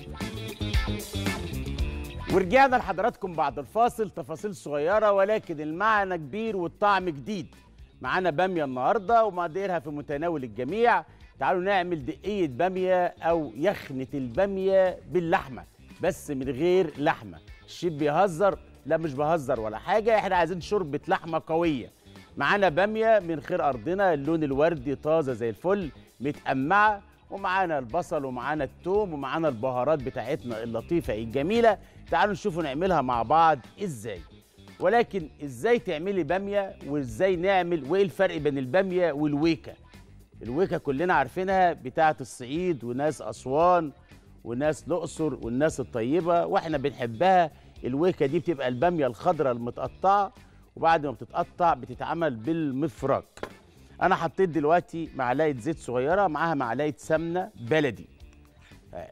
ورجعنا لحضراتكم بعد الفاصل تفاصيل صغيرة ولكن المعنى كبير والطعم جديد معانا بامية النهاردة ومقاديرها في متناول الجميع تعالوا نعمل دقية بامية أو يخنة البامية باللحمة بس من غير لحمة الشيف بيهزر لا مش بهزر ولا حاجة احنا عايزين شوربة لحمة قوية معانا بامية من خير أرضنا اللون الوردي طازة زي الفل متقمعة ومعانا البصل ومعانا التوم ومعانا البهارات بتاعتنا اللطيفة الجميلة تعالوا نشوفوا نعملها مع بعض ازاي ولكن ازاي تعملي بامية وازاي نعمل وايه الفرق بين البامية والويكة الويكة كلنا عارفينها بتاعة الصعيد وناس أسوان وناس الأقصر والناس الطيبة واحنا بنحبها الويكة دي بتبقى البامية الخضراء المتقطعة وبعد ما بتتقطع بتتعمل بالمفرك انا حطيت دلوقتي معلقه زيت صغيره معاها معلقه سمنه بلدي آه.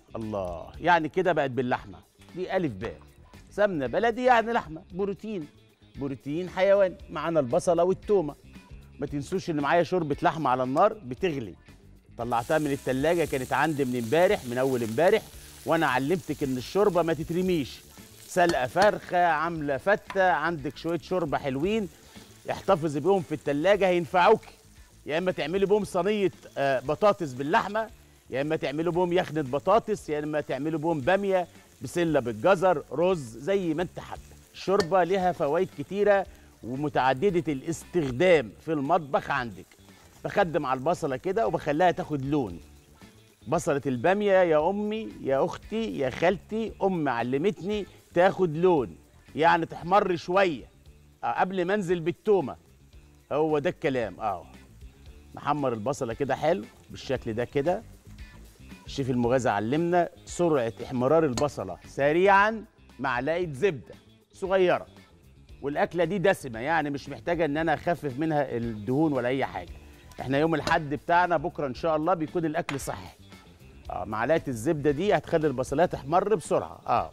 الله يعني كده بقت باللحمه دي الف باء سمنه بلدي يعني لحمه بروتين بروتين حيواني معانا البصله والتومه ما تنسوش ان معايا شوربه لحمه على النار بتغلي طلعتها من التلاجة كانت عندي من امبارح من اول امبارح وانا علمتك ان الشوربه ما تترميش سلقه فرخه عامله فته عندك شويه شوربه حلوين احتفظي بيهم في التلاجة هينفعوك يا اما تعملي بهم صينيه آه، بطاطس باللحمه يا اما تعملي بهم يخنه بطاطس يا اما تعملي بهم باميه بسله بالجزر رز زي ما انت حابه الشوربه ليها فوائد كتيره ومتعدده الاستخدام في المطبخ عندك بخدم على البصله كده وبخليها تاخد لون بصله الباميه يا امي يا اختي يا خالتي ام علمتني تاخد لون يعني تحمر شويه آه قبل ما انزل بالتومه هو ده الكلام اه نحمر البصله كده حلو بالشكل ده كده الشيف المغازي علمنا سرعه احمرار البصله سريعا معلقه زبده صغيره والاكله دي دسمه يعني مش محتاجه ان انا اخفف منها الدهون ولا اي حاجه احنا يوم الحد بتاعنا بكره ان شاء الله بيكون الاكل صحي اه معلقه الزبده دي هتخلي البصليه تحمر بسرعه اه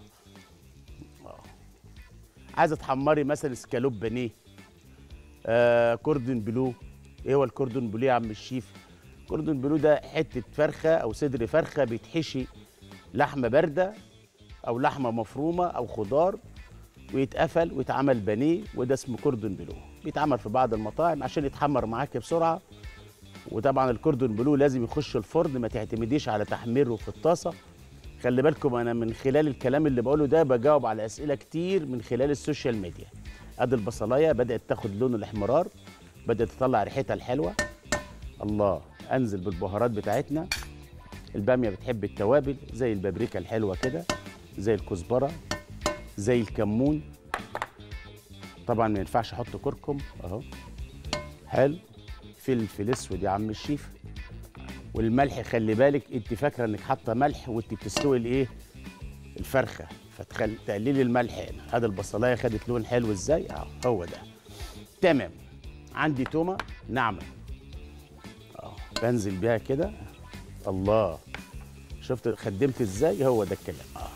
عايزه تحمري مثلا سكالوب بانيه آه كوردون بلو ايه هو الكوردون بلو يا عم الشيف كوردون بلو ده حته فرخه او صدر فرخه بيتحشي لحمه بارده او لحمه مفرومه او خضار ويتقفل ويتعمل بانيه وده اسمه كوردون بلو بيتعمل في بعض المطاعم عشان يتحمر معاك بسرعه وطبعا الكوردون بلو لازم يخش الفرن ما تعتمديش على تحميره في الطاسه خلي بالكم انا من خلال الكلام اللي بقوله ده بجاوب على اسئله كتير من خلال السوشيال ميديا ادي البصلايه بدات تاخد لون الاحمرار بدات تطلع ريحتها الحلوه الله انزل بالبهارات بتاعتنا الباميه بتحب التوابل زي البابريكا الحلوه كده زي الكزبره زي الكمون طبعا ما ينفعش احط كركم اهو حلو فلفل اسود يا عم الشيف والملح خلي بالك انت فاكره انك حاطه ملح وانت بتسلقي الايه الفرخه فتخل تقللي الملح هنا ادي البصلايه خدت لون حلو ازاي اه هو ده تمام عندي تومه ناعمه اه بنزل بيها كده الله شفت خدمت ازاي هو ده الكلام اه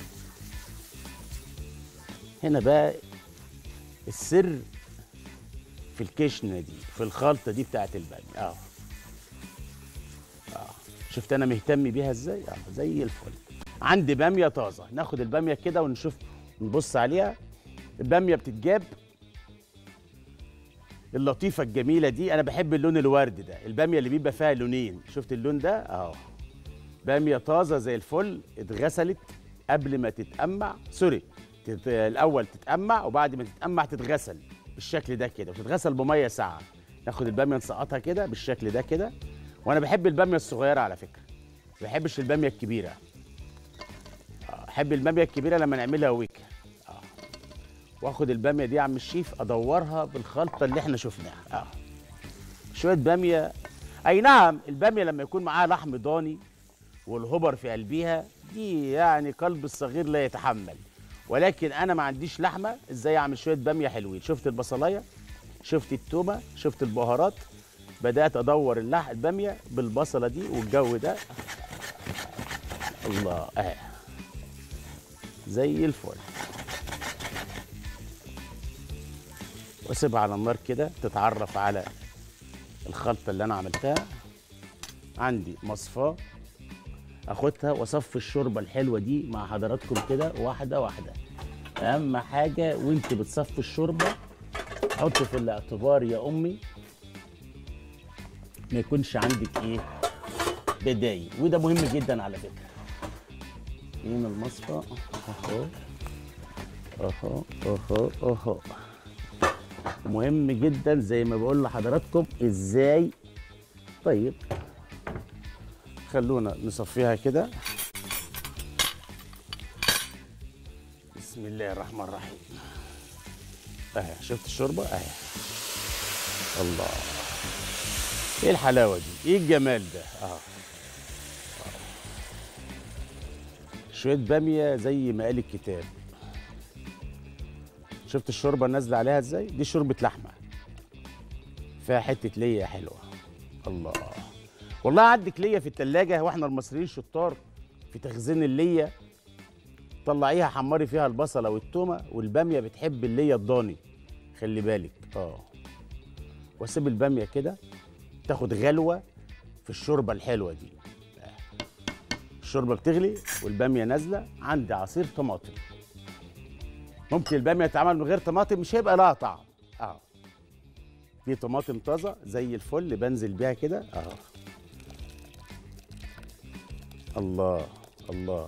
هنا بقى السر في الكشنه دي في الخلطه دي بتاعت الباميه اه شفت انا مهتم بيها ازاي اه زي الفل عندي باميه طازه ناخد الباميه كده ونشوف نبص عليها الباميه بتتجاب اللطيفه الجميله دي انا بحب اللون الورد ده الباميه اللي بيبقى فيها لونين شفت اللون ده اهو باميه طازه زي الفل اتغسلت قبل ما تتقمع سوري تت... الاول تتقمع وبعد ما تتقمع تتغسل بالشكل ده كده وتتغسل بميه ساقعه ناخد الباميه نسقطها كده بالشكل ده كده وانا بحب الباميه الصغيره على فكره ما بحبش الباميه الكبيره آه، احب الباميه الكبيره لما نعملها ويك آه. واخد الباميه دي يا عم الشيف ادورها بالخلطه اللي احنا شفناها اه شويه باميه اي نعم الباميه لما يكون معاها لحم ضاني والهبر في قلبها دي يعني قلب الصغير لا يتحمل ولكن انا ما عنديش لحمه ازاي اعمل شويه باميه حلوين شفت البصلايه شفت التومه شفت البهارات بدات ادور اللح الباميه بالبصله دي والجو ده الله اه زي الفل واسيبها على النار كده تتعرف على الخلطه اللي انا عملتها عندي مصفاه اخدها واصفي الشوربه الحلوه دي مع حضراتكم كده واحده واحده اهم حاجه وانت بتصفي الشوربه حط في الاعتبار يا امي ما يكونش عندك ايه بداية وده مهم جدا على فكره من المصفى اهو اهو اهو اهو مهم جدا زي ما بقول لحضراتكم ازاي طيب خلونا نصفيها كده بسم الله الرحمن الرحيم اهي شفت الشوربه اهي الله ايه الحلاوه دي ايه الجمال ده اه شويه باميه زي ما قال الكتاب شفت الشوربه نازله عليها ازاي دي شوربه لحمه فيها حته ليا حلوه الله والله عندك ليا في التلاجة واحنا المصريين شطار في تخزين اللية طلعيها حمري فيها البصله والتومه والباميه بتحب اللية الضاني خلي بالك اه واسيب الباميه كده تاخد غلوه في الشوربه الحلوه دي الشوربه بتغلي والباميه نازله عندي عصير طماطم ممكن الباميه تتعمل من غير طماطم مش هيبقى لها طعم اه دي طماطم طازه زي الفل بنزل بيها كده اه الله الله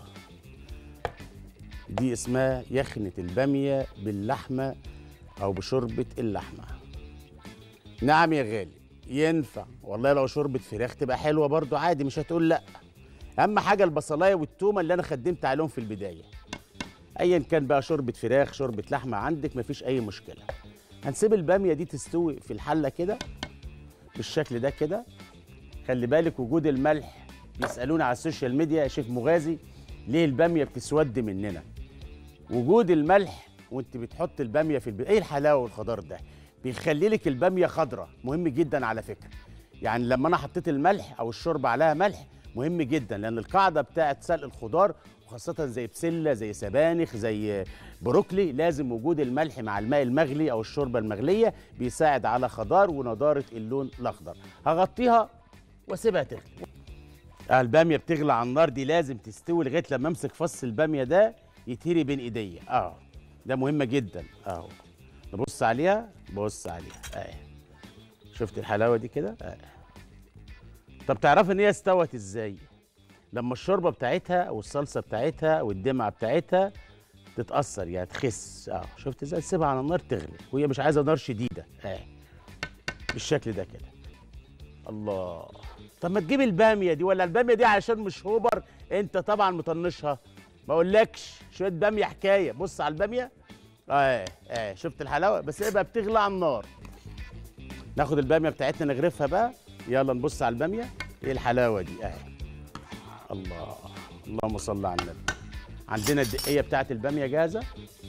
دي اسمها يخنة البامية باللحمة أو بشوربة اللحمة نعم يا غالي ينفع والله لو شوربة فراخ تبقى حلوة برضو عادي مش هتقول لأ أهم حاجة البصلاية والتومة اللي أنا خدمت عليهم في البداية أيا كان بقى شوربة فراخ شوربة لحمة عندك مفيش أي مشكلة هنسيب البامية دي تستوي في الحلة كده بالشكل ده كده خلي بالك وجود الملح يسالونا على السوشيال ميديا يا شيف مغازي ليه الباميه بتسود مننا وجود الملح وانت بتحط الباميه في الب... ايه الحلاوه والخضار ده بيخلي لك الباميه خضراء مهم جدا على فكره يعني لما انا حطيت الملح او الشوربه عليها ملح مهم جدا لان القاعده بتاعه سلق الخضار وخاصة زي بسلة زي سبانخ زي بروكلي لازم وجود الملح مع الماء المغلي أو الشوربة المغلية بيساعد على خضار ونضارة اللون الأخضر هغطيها واسيبها تغلي الباميه بتغلى على النار دي لازم تستوي لغايه لما امسك فص الباميه ده يتهري بين ايديا اه ده مهمه جدا اهو نبص عليها بص عليها اهي شفت الحلاوه دي كده اهي طب تعرف ان هي استوت ازاي لما الشوربه بتاعتها او الصلصه بتاعتها او الدمعه بتاعتها تتاثر يعني تخس اه شفت ازاي تسيبها على النار تغلي وهي مش عايزه نار شديده اهي بالشكل ده كده الله طب ما تجيب الباميه دي ولا الباميه دي عشان مش هوبر انت طبعا مطنشها ما اقولكش شويه باميه حكايه بص على الباميه اه اه شفت الحلاوه بس هي بقى بتغلى على النار ناخد الباميه بتاعتنا نغرفها بقى يلا نبص على الباميه ايه الحلاوه دي اهي الله اللهم صل على النبي عندنا الدقيه بتاعت الباميه جاهزه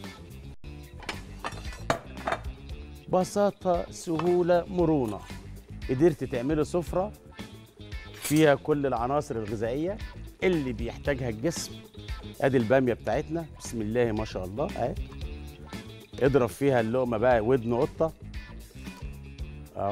بساطه سهوله مرونه قدرت تعملي سفره فيها كل العناصر الغذائيه اللي بيحتاجها الجسم ادي الباميه بتاعتنا بسم الله ما شاء الله اهي اضرب فيها اللقمه بقى ودن قطه اهو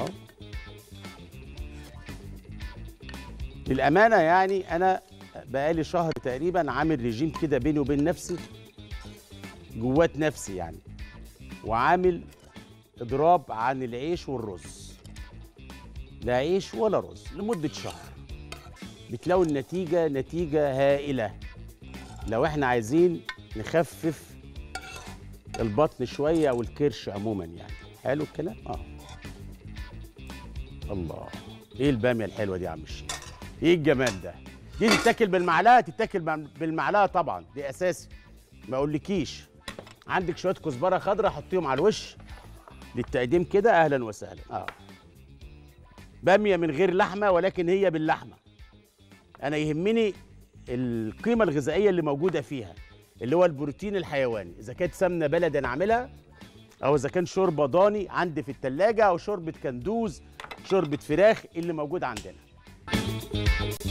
للامانه يعني انا بقالي شهر تقريبا عامل ريجيم كده بيني وبين نفسي جوات نفسي يعني وعامل اضراب عن العيش والرز لا عيش ولا رز لمده شهر بتلاقوا النتيجة نتيجة هائلة لو احنا عايزين نخفف البطن شوية أو الكرش عموما يعني حلو الكلام؟ اه الله ايه البامية الحلوة دي يا عم الشيخ؟ ايه الجمال ده؟ دي تتاكل بالمعلقة تتاكل بالمعلقة طبعا دي أساسي ما أقولكيش عندك شوية كزبرة خضراء حطيهم على الوش للتقديم كده أهلا وسهلا اه بامية من غير لحمة ولكن هي باللحمة انا يهمني القيمه الغذائيه اللي موجوده فيها اللي هو البروتين الحيواني اذا كانت سمنه بلدي انا عاملها او اذا كان شوربه ضاني عندي في التلاجة او شوربه كندوز شوربه فراخ اللي موجود عندنا